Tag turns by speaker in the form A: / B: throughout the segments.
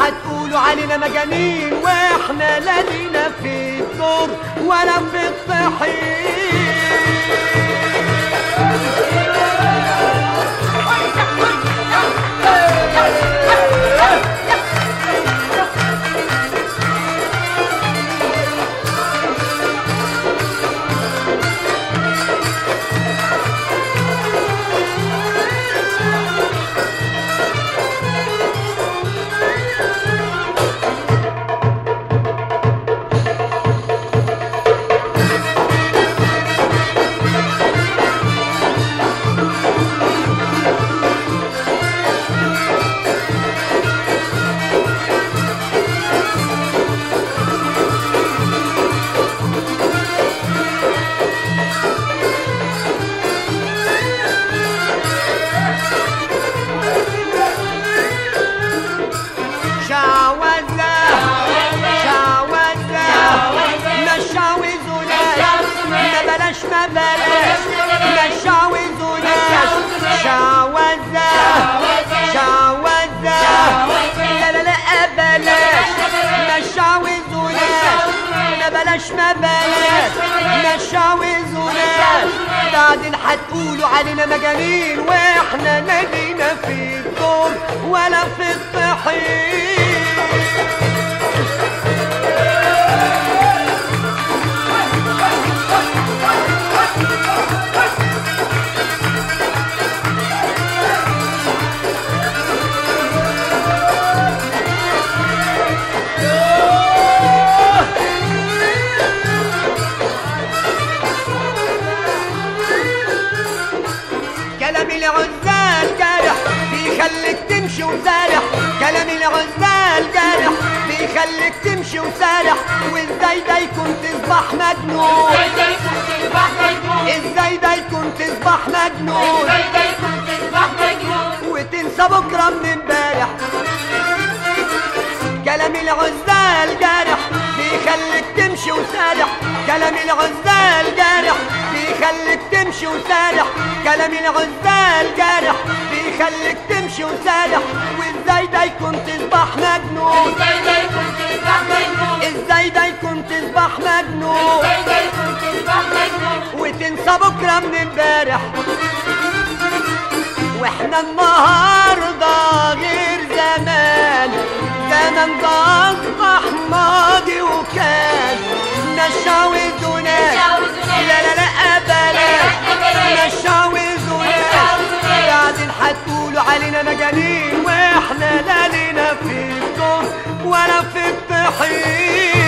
A: هتقولوا علينا مجانين واحنا لا لينا في الدور ولا في الطحين شعوذة شعوذة مشعوذوناش ما بلاش ما بلاش مشعوذوناش شعوذة شعوذة لا لا لا بلاش مشعوذوناش ما بلاش ما بلاش مشعوذوناش بعدين هتقولوا علينا مجانين واحنا نادينا في الدور ولا في الطحين كلام العزال جارح بيخليك تمشي وسارح كلام العزال جارح بيخليك تمشي وسارح وازاي ده يكون تصبح مجنون ازاي ده يكون تصبح مجنون وتنسى بكره من امبارح كلام العزال جارح بيخليك تمشي وسارح كلام العزال جارح بيخليك تمشي وسارح كلام العزال جارح بيخليك تمشي وسارح وازاي ده يكون تصبح مجنون ازاي ده يكون تصبح مجنون وتنسى بكره من امبارح واحنا النهارده غير زمان زمان ده اصبح ماضي وكان نشاوزوناش لا لا لا بلاش نشاوزوناش بعدين هتقولوا علينا مجانين واحنا لا لينا في الدور ولا في الطحين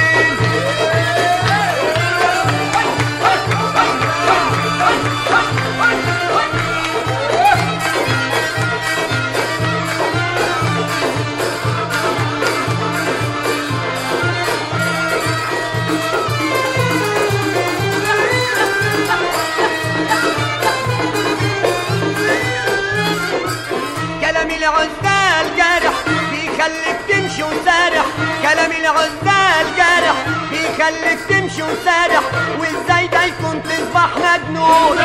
A: كلام العزال جارح بيخليك تمشي وسارح كلام العزال جارح بيخليك تمشي وسارح وازاي ده يكون تصبح مجنون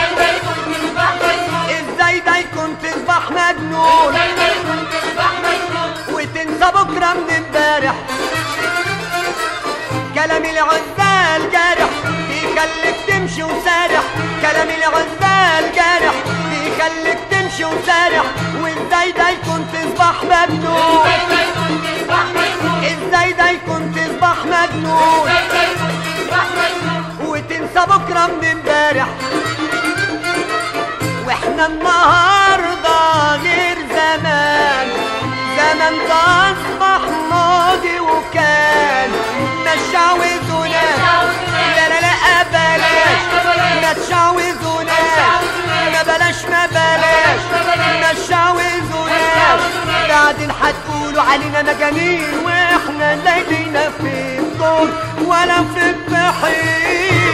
A: ازاي ده يكون تصبح مجنون وتنسى بكره من امبارح كلام العزال جارح بيخليك تمشي وسارح كلام العزال جارح بيخليك تمشي وسارح وازاي ده يكون تصبح مجنون ازاي ده يكون تصبح مجنون وتنسى بكره من امبارح واحنا النهارده غير زمان زمان ده اصبح ماضي وكان نشعوذوناش لا لا لا بلاش ما تشعوذوناش ما بلاش ما بلاش نشعوذوناش بعدين هتقولوا علينا مجانين واحنا لا لينا في الدور ولا في الطحين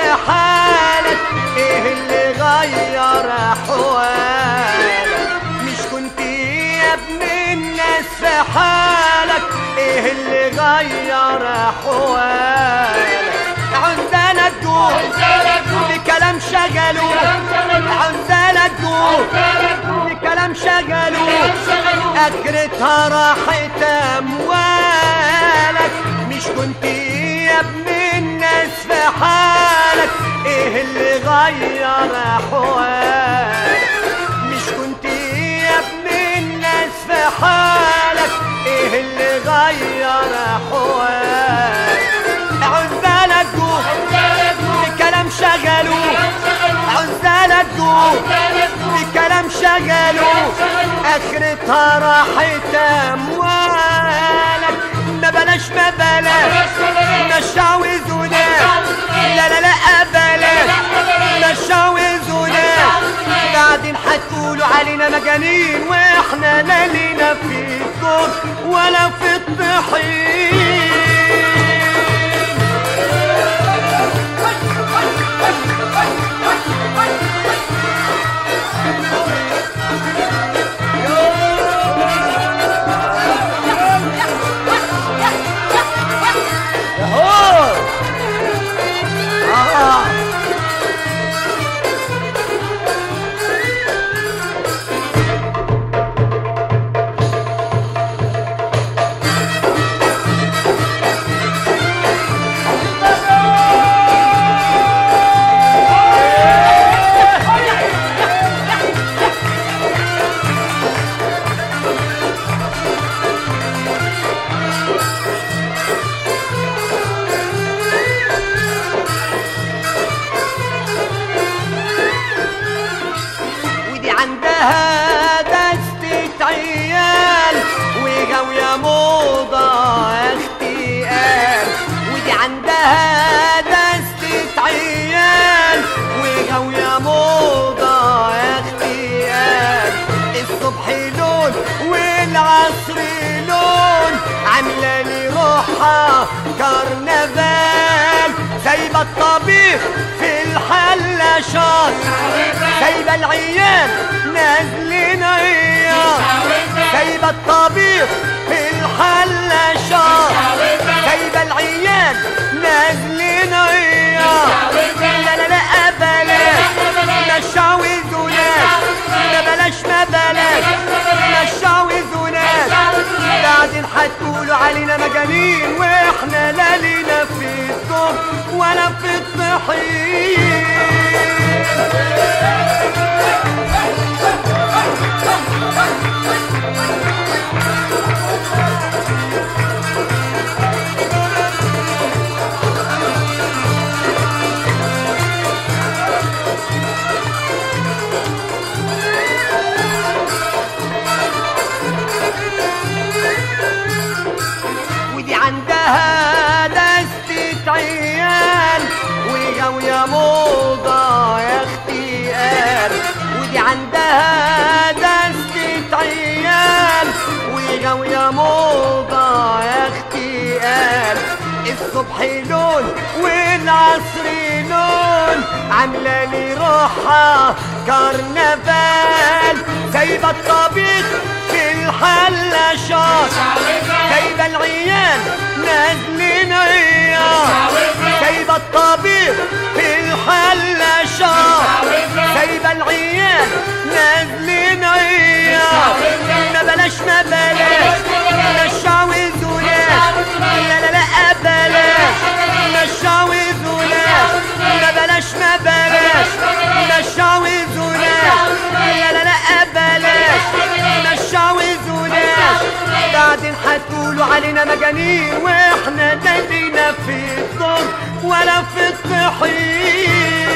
A: حالك ايه اللي غير احوالك مش كنت يا ابن الناس في حالك ايه اللي غير احوالك عندنا الدور بكلام شغلوا عندنا الدور بكلام شغلوا اجرتها راحت اموالك مش كنت يا ابن الناس في حالك ايه اللي غير احوالك مش كنت يا ابن الناس في حالك ايه اللي غير احوالك عزالك جوه بكلام شغلوا عزالك جوه بكلام شغلوا اخرتها راحت اموالك ما بلاش ما بلاش مشاوز وناس لا لا لا بلاش مشاوز وناس بعدين هتقولوا علينا مجانين واحنا لا لينا في الدور ولا في الطحين يهو آه. ودي عندها دستة عيال وغاوية موضة اختيال ودي عندها دستة عيال وغاوية موضة اختيال الصبح لون والعصر لون عاملة لي روحها كرنفال سايبة الطبيخ في الحلة شاط سايبة العيال نازلين عيار سايبة الطبيخ في الحلة شاط سايبة العيال نازلين عيار لا لا لا بلاش مشاوز وناس ما بلاش ما بلاش مشاوز وناس بعدين هتقولوا علينا مجانين واحنا لا لينا في الدور ولا في الطحين ودي عندها دستة عيال وغاوية موضة يا اختيال ودي عندها دستة عيال وغاوية موضة يا اختيال الصبح لون والعصر لون عاملة لي روحها كرنفال سايبة الطبيخ في الحلة شاط سايبة العيال نازلين عيار سايبة الطبيخ في الحلة شاط سايبة العيال نازلين عيار ما بلاش ما بلاش مشاوز وناس لا لا لا بلاش مشاوز وناس ما بلاش ما بلاش مشاوز وناس لا لا لا بلاش مشاوز وناس بعدين هتقولوا علينا مجانين واحنا دايرين في الدور ولا في الطحين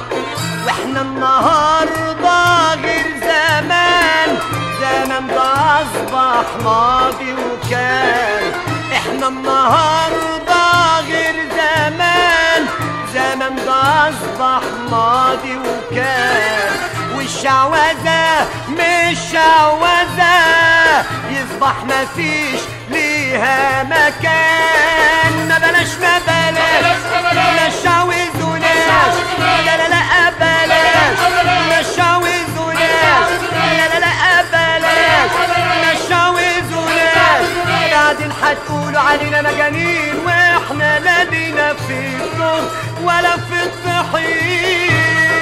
A: واحنا النهارده غير زمان زمان ضاع اصبح ماضي وكان احنا النهارده غير زمان زمان ده اصبح ماضي وكان والشعوذة مش شعوذة يصبح مفيش ليها مكان ما بلاش ما بلاش لا شعوذوناش لا لا لا بلاش لا شعوذوناش لا لا لا بلاش لا شعوذوناش بعدين هتقولوا علينا مجانين واحنا لا لينا في الدور ولا في الطحين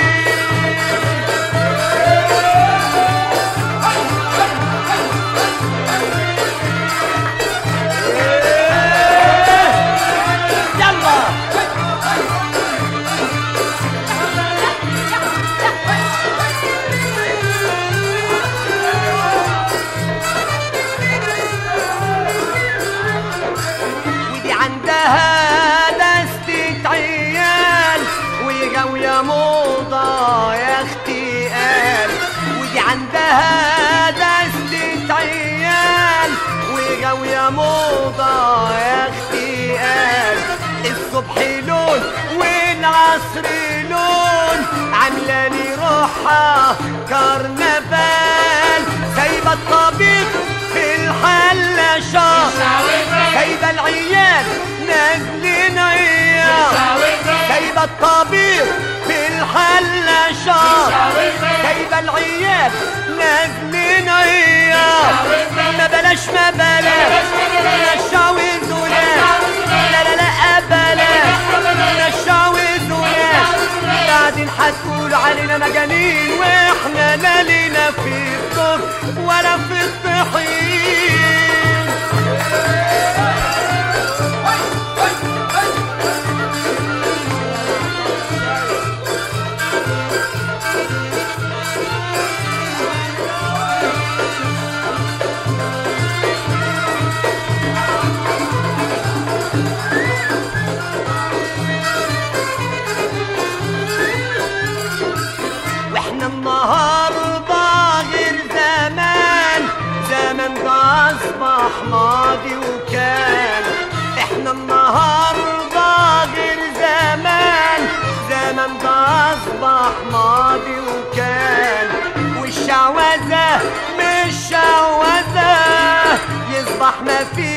A: يلا ودي عندها دستة عيال ويا موضة يا اختي قال ودي عندها دستة عيال ويا موضة يا اختي قال الصبح لون والعصر لون عاملة لي روحها كرنفال سايبة الطبيخ في الحلة شهر سايبة العيال نازلين عيال سايبة الطبيخ في الحلة شهر سايبة العيال نازلين عيال ما بلاش ما بلاش لا شاوز ولا لا لا لا بلاش لا شاوز ولا بعدين هتقولوا علينا مجانين واحنا لا لينا في الدور ولا في الطحين واحنا النهارده غير زمان زمان ده اصبح ماضي وكان احنا النهارده غير زمان زمان ده اصبح ماضي وكان والشعوذة مش شعوذة يصبح ما في